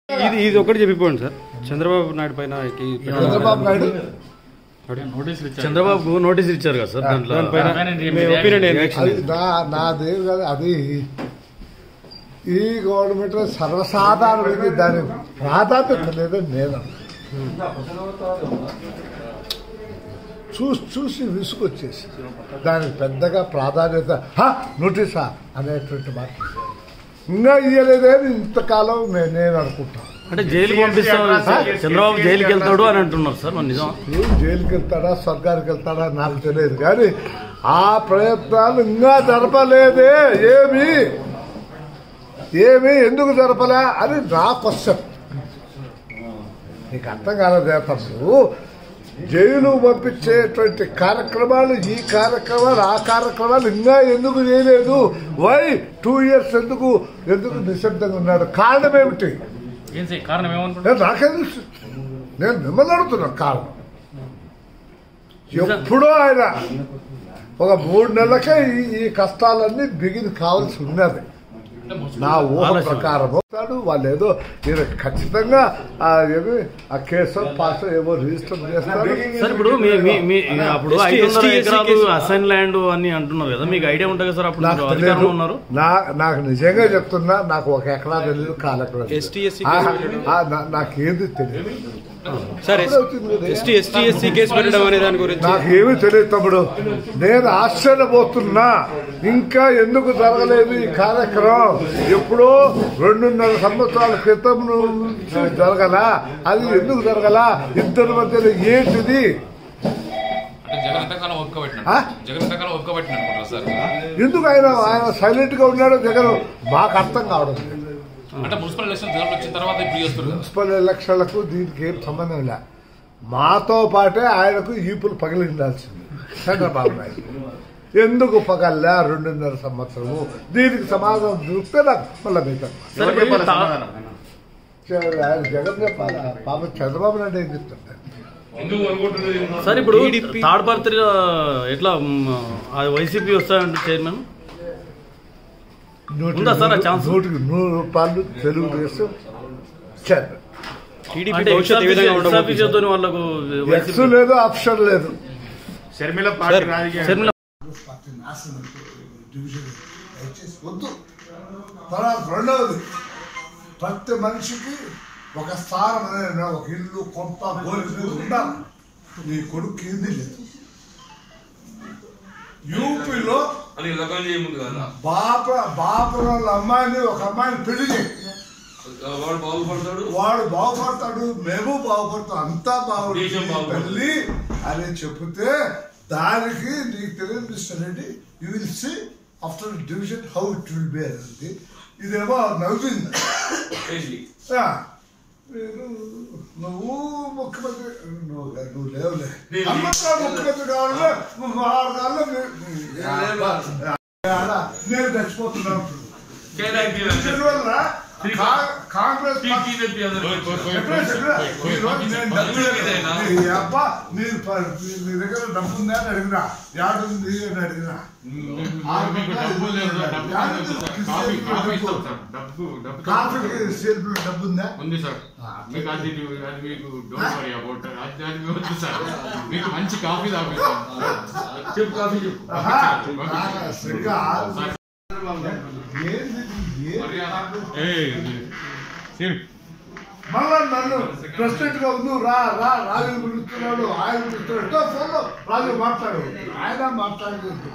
ఇది ఇది ఒకటి చెప్పిపోండి సార్ చంద్రబాబు నాయుడు పైన ఈ- చంద్రబాబు నాయుడు నోటీసులు ఇచ్చారు చంద్రబాబు నోటీసులు ఇచ్చారు కదా సార్ దాంట్లో దానిపైన దానిపైన మీ మీ ఒపీనియన్ ఏంటి reaction అది నా నాదేం కాదు అది ఈ గవర్నమెంట్ సర్వసాధారణమైంది దాని ప్రాధాన్యత లేదని నేను చూసి చూసి విసుకొచ్చేసి దానికి పెద్దగా ప్రాధాన్యత "హా, నోటీసా అనేటువంటి మాట ఇంకా ఇయ్యలేదే అని ఇంతకాలం నేను నేను అనుకుంటాను అంటే జైలుకి పంపిస్తాం చంద్రబాబు జైలుకి వెళ్తాడు అని అంటున్నారు సార్ మరి నిజం ఏం జైలుకి వెళ్తాడా స్వర్గానికి వెళ్తాడా నాకు తెలియదు కానీ ఆ ప్రయత్నాలు ఇంకా జరపలేదే ఏమి ఏమి ఎందుకు జరపలే అని నా క్వశ్చన్ నీకు అర్థం కాలేదే తమ్ముడు జైలు పంపించేటువంటి కార్యక్రమాలు ఈ కార్యక్రమాలు ఆ కార్యక్రమాలు ఇంకా ఎందుకు చేయలేదు వై టూ ఇయర్స్ ఎందుకు ఎందుకు నిశ్శబ్దంగా ఉన్నాడు కారణం ఏమిటి ఏం సార్ కారణం ఏమనుకుంటున్నారు నేను నాకేం తెలుసు నేను మిమ్మల్ని అడుగుతున్నాను కారణం ఎప్పుడో ఆయన ఒక మూడు నెలలకే ఈ- ఈ కష్టాలన్నీ బిగిన్ కావాల్సి ఉన్నది నా ఊహ ప్రకారం వస్తాడు వాళ్ళు ఏదో ఈయన ఖచ్చితంగా ఆ ఏమి ఆ కేసు పాస్ ఏమో రిజిస్టర్ చేస్తారు సార్ ఇప్పుడు మీ మీ- మీ అప్పుడు ST, ఐదు వందల ST ఎకరాలు కేసు. అసైన్ ల్యాండ్ అని అంటున్నారు కదా మీకు ఐడియా ఉంటుంది కదా సార్ అప్పుడు నాకు మీరు తెలియదు అధికారంలో ఉన్నారు నా నాకు నిజంగా చెప్తున్నా నాకు ఒక ఎకరా తెలియదు కాలెకరా తెలియదు. ST, SC ఆ, కేసు పెట్టడం. ఆ, నా- నాకేది తెలియదు సార్ అప్పుడే వచ్చింది కదా. ఎస్టీ ఎస్టీ ఎస్సీ కేసు పెట్టడం అనే దాని గురించి నాకేమీ తెలియదు తమ్ముడు నేను ఆశ్చర్యపోతున్నా ఇంకా ఎందుకు జరగలేదు ఈ కార్యక్రమం ఎప్పుడో రెండున్నర సంవత్సరాల క్రితం నుంచి జరగలా అది ఎందుకు జరగలా ఇద్దరి మధ్యలో ఏంటిది అంటే జగన్ ఎంతకాలం ఒప్పుకోబెట్టినాడు ఆ? జగన్ ఎంతకాలం ఒప్పుకోబెట్టినాడు అనుకుంటారు సార్ ఎందుకు ఆయన ఆయన సైలెంట్ గా ఉన్నాడో జగన్ మాకు అర్థం కావడం లేదు. అంటే మున్సిపల్ ఎలక్షన్ రిజల్ట్ వచ్చిన తర్వాత ఇప్పుడు చేస్తారు కదా మున్సిపల్ ఎలక్షన్లకు దీనికి ఏం సంబంధం లే మాతో పాటే ఆయనకు ఈపులు పగిలిండాల్సింది చంద్రబాబు నాయుడు ఎందుకు పగల్లా రెండున్నర సంవత్సరము దీనికి సమాధానం దొరికితే నాకు మళ్ళీ మిగతా సార్ ఇప్పుడు తా- ఆయన జగన్ చెప్పాలా పాప చంద్రబాబు నాయుడు ఏం చెప్తుంటారు సార్ ఇప్పుడు థర్డ్ పార్టీ ఎట్లా మ్, అది వైసీపీ వస్తాయంటే చైర్మన్ ఉందా సార్ ఆ ఛాన్స్? నూటికి నూరు రూపాయలు తెలుగుదేశం ఇచ్చారు టీడీపీ అంటే భవిష్యత్తు ఏ విధంగా ఉండబోతుంది సార్? ఎక్సాఫీషియోతో వాళ్ళకు ఎక్స్ వైసీపీ లేదు ఆప్షన్ లేదు షర్మిల పార్టీ రాజకీయ షర్మిల పార్టీ నాశనం అయిపోతుంది. డివిజన్ దయచేసి వద్దు తర్వాత రెండవది ప్రతి మనిషికి ఒక స్థానం అనేది ఒక ఇల్లు కొంప గోలి మీద ఉండాలి నీ కొడుకు ఏంది లేదు యూపీలో అని లగన్ చేయముందు కదా బాప బాప వాళ్ళ అమ్మాయిని ఒక అమ్మాయిని పెళ్లి చేయి వాడు బాగుపడతాడు వాడు బాగుపడతాడు మేము బాగుపడతాం అంతా దేశం బాగుపడుతుంది బాగుపడుతుంది. తల్లి అని చెప్తే దానికి నీకు తెలియదు mister Reddy you will see after division how it will be అనేది ఇదేమో నవ్వింది ఏంటి? ఆ, మీరు నువ్వు ముఖ్యమంత్రి నువ్వు నువ్వు లేవులే నేను- అమ్మతో ముఖ్యమంత్రి కావాలంటే నువ్వు ఆరు కాళ్ళు నేను చచ్చిపోతున్నాను కేదార్కి దీనివల్ల కా- కాంగ్రెస్ టీ- పార్టీ టీ తెప్పి అందరూ. చెప్పలే, చెప్పలే. ఈ రోజు నేను డబ్బు ఇదేనా? నీ అబ్బా నీకు ప- నీ- నీ దగ్గర డబ్బు ఉందా అని అడిగినా యాడుంది అని అడిగినా ఆరు మీకు రూపాయలు డబ్బు లేదు సార్, డబ్బు యాడుంది? లేదు సార్. కాఫీ కాఫీ డబ్బు. ఇస్తాం సార్ డబ్బు డబ్బు కాఫీకి సేల్పులో డబ్బు ఉందా ఉంది సార్ ఆ. మీకు అది అది మీకు డోంట్ వరీ అబౌట్ అది అది మీకు వద్దు సార్ మీకు మంచి కాఫీ తాపిస్తాం చెప్పు కాఫీ చెప్పు ఆహా, నాకు సరిగ్గా ఏంది ఇది? ఏంది మర్యాద. కాంగ్రెస్? ఏయ్, సరే. మళ్ళా నన్ను ప్రెసిడెంట్ గా ఉండు రా రా రాజు పిలుస్తున్నాడు ఆయన పిలుస్తున్నాడు ఫోన్ లో రాజు మాట్లాడు ఆయన మాట్లాడలేదు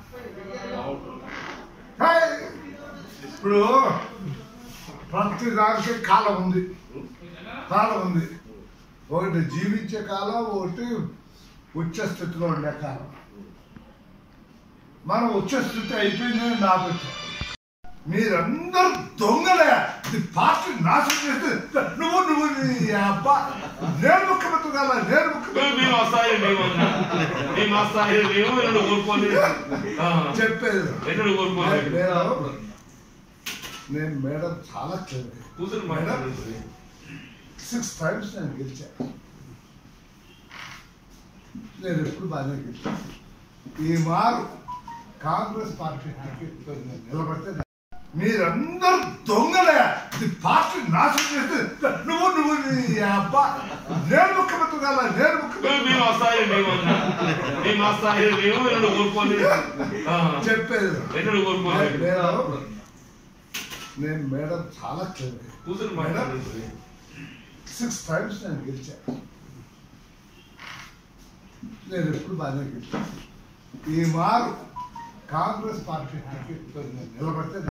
హే! ఇప్పుడు ప్రతి దానికి కాలం ఉంది కాలం ఉంది ఒకటి జీవించే కాలం ఒకటి ఉచ్చ స్థితిలో ఉండే కాలం మనం ఉచ్చ స్థితి అయిపోయిందని నా అభిప్రాయం మీరందరూ దొంగలే ఇది పార్టీ నాశనం చేస్తే నువ్వు నువ్వు నీ అబ్బా నేను ముఖ్యమంత్రి కాదా నేను ముఖ్యమంత్రి మేము వస్తాయి మేము మేము వస్తాయి మేము రెండు కోరుకోలేదు చెప్పేది రెండు కోరుకోలేదు నేను నేను మేడం చాలా క్లియర్ కూతురు మేడం మాట్లాడుతుంది సిక్స్ టైమ్స్ నేను గెలిచాను నేను ఎప్పుడు బాగానే గెలిచాను ఈ మారు కాంగ్రెస్ పార్టీ టికెట్ నిలబడితే మీరందరూ దొంగలే ఇది పార్టీ నాశనం చేస్తే నువ్వు నువ్వు నీ అబ్బా నేను ముఖ్యమంత్రి కాదా నేను ముఖ్యమంత్రి మేము వస్తాయి మేము మేము వస్తాయి మేము ఎన్నడూ ఊరుకోని ఆ, చెప్పేది ఎన్నడూ ఊరుకోని నేను నేను మేడం చాలా క్లియర్ కూతురు మేడం మాట్లాడుతుంది సిక్స్ టైమ్స్ నేను గెలిచాను నేను ఎప్పుడు బాగానే గెలిచాను ఈ మారు కాంగ్రెస్ పార్టీ టికెట్ నిలబడితే